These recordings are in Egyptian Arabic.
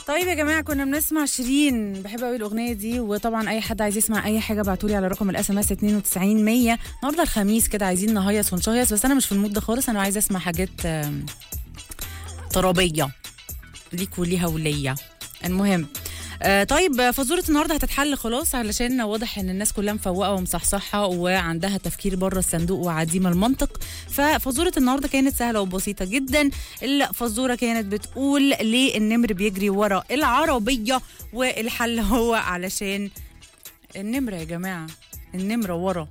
طيب يا جماعه كنا بنسمع شيرين بحب قوي الاغنيه دي وطبعا اي حد عايز يسمع اي حاجه ابعتولي على رقم الاس ام اس 92 100 النهارده الخميس كده عايزين نهيص ونشهيص بس انا مش في المود ده خالص انا عايزه اسمع حاجات آم، طربيه ليك وليها وليا المهم آه طيب آه، فزوره النهارده هتتحل خلاص علشان واضح ان الناس كلها مفوقه ومصحصحه وعندها تفكير بره الصندوق وعديم المنطق ففزوره النهارده كانت سهله وبسيطه جدا الفزوره كانت بتقول ليه النمر بيجري ورا العربيه والحل هو علشان النمره يا جماعه النمره ورا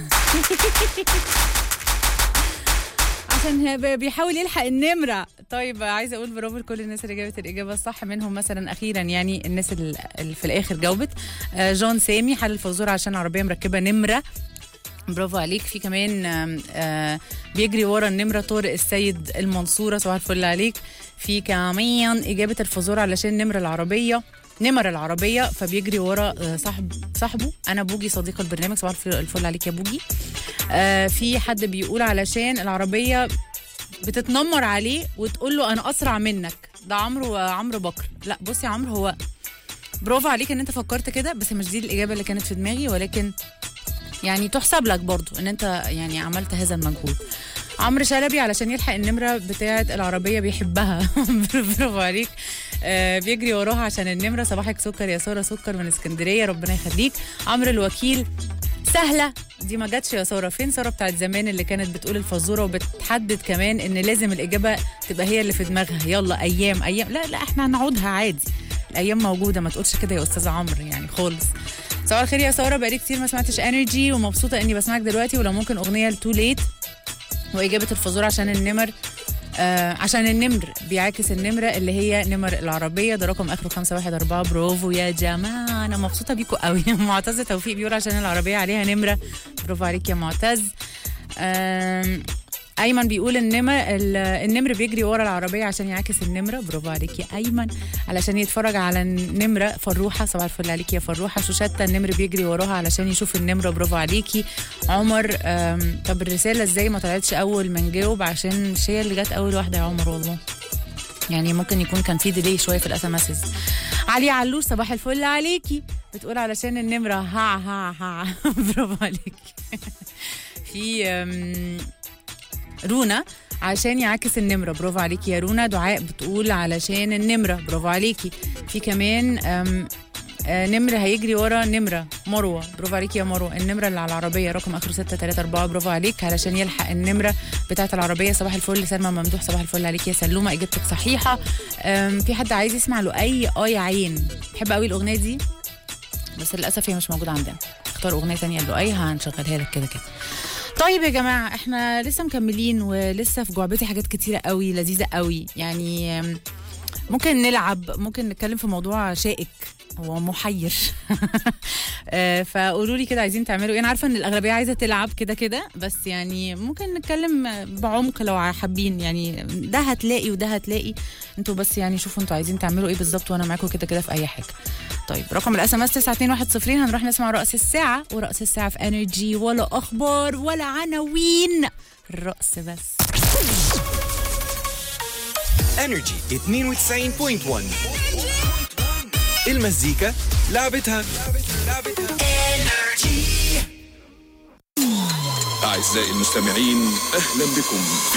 عشان هي- بيحاول يلحق النمره طيب عايزه اقول برافو لكل الناس اللي جابت الاجابه الصح منهم مثلا اخيرا يعني الناس ال- اللي في الاخر جاوبت آه، جون سامي حل الفزوره عشان عربيه مركبه نمره برافو عليك في كمان آم، آه، بيجري ورا النمره طارق السيد المنصوره صباح الفل عليك في كمان اجابه الفزوره علشان نمر العربيه نمر العربيه فبيجري ورا آه، صاحب صاحبه انا بوجي صديق البرنامج صباح الفل- الفل عليك يا بوجي آه، في حد بيقول علشان العربيه بتتنمر عليه وتقول له انا اسرع منك ده عمرو عمرو بكر لا بص يا عمرو هو برافو عليك ان انت فكرت كده بس مش دي الاجابه اللي كانت في دماغي ولكن يعني تحسب لك برضو ان انت يعني عملت هذا المجهود عمرو شلبي علشان يلحق النمره بتاعه العربيه بيحبها برافو عليك آه بيجري وراها عشان النمره صباحك سكر يا ساره سكر من اسكندريه ربنا يخليك عمرو الوكيل سهله دي ما جاتش يا ساره فين ساره بتاعت زمان اللي كانت بتقول الفزوره وبتحدد كمان ان لازم الاجابه تبقى هي اللي في دماغها يلا ايام ايام لا لا احنا هنعودها عادي الايام موجوده ما تقولش كده يا استاذ عمرو يعني خالص صباح الخير يا ساره بقالي كتير ما سمعتش انرجي ومبسوطه اني بسمعك دلوقتي ولو ممكن اغنيه لتو ليت واجابه الفزوره عشان النمر آه عشان النمر بيعاكس النمرة اللي هي نمر العربية ده رقم آخره 514 برافو يا جماعة أنا مبسوطة بيكوا قوي معتز توفيق بيقول عشان العربية عليها نمرة برافو عليك يا معتز آم، ايمن بيقول النمر ال- النمر بيجري ورا العربيه عشان يعكس النمره برافو عليك يا ايمن علشان يتفرج على النمره فروحه صباح الفل عليك يا فروحه شوشته النمر بيجري وراها علشان يشوف النمره برافو عليكي عمر آم، طب الرساله ازاي ما طلعتش اول ما نجاوب عشان مش هي اللي جت اول واحده يا عمر والله يعني ممكن يكون كان في ديلي شويه في الاس ام اس علي علوش صباح الفل عليكي بتقول علشان النمره ها ها ها برافو عليكي في أم، رونا عشان يعكس النمرة برافو عليكي يا رونا دعاء بتقول علشان النمرة برافو عليكي في كمان أم، آه، نمر هيجري ورا نمرة مروة برافو عليكي يا مروة النمرة اللي على العربية رقم آخره 634 برافو عليك علشان يلحق النمرة بتاعة العربية صباح الفل سلمى ممدوح صباح الفل عليك يا سلومة إجابتك صحيحة أم، في حد عايز يسمع له أي آه يا عين بحب قوي الأغنية دي بس للأسف هي مش موجودة عندنا اختار أغنية تانية له أي هنشغلها لك كده كده طيب يا جماعة احنا لسه مكملين ولسه في جعبتي حاجات كتيرة قوي لذيذة قوي يعني أم، ممكن نلعب ممكن نتكلم في موضوع شائك هو محير آه، فقولوا لي كده عايزين تعملوا ايه انا عارفه ان الاغلبيه عايزه تلعب كده كده بس يعني ممكن نتكلم بعمق لو حابين يعني ده هتلاقي وده هتلاقي انتوا بس يعني شوفوا انتوا عايزين تعملوا ايه بالظبط وانا معاكم كده كده في اي حاجه طيب رقم الاس ام اس 92110 هنروح نسمع رأس الساعه ورأس الساعه في انرجي ولا اخبار ولا عناوين الرأس بس انرجي 92.1 المزيكا لعبتها أعزائي المستمعين أهلا بكم في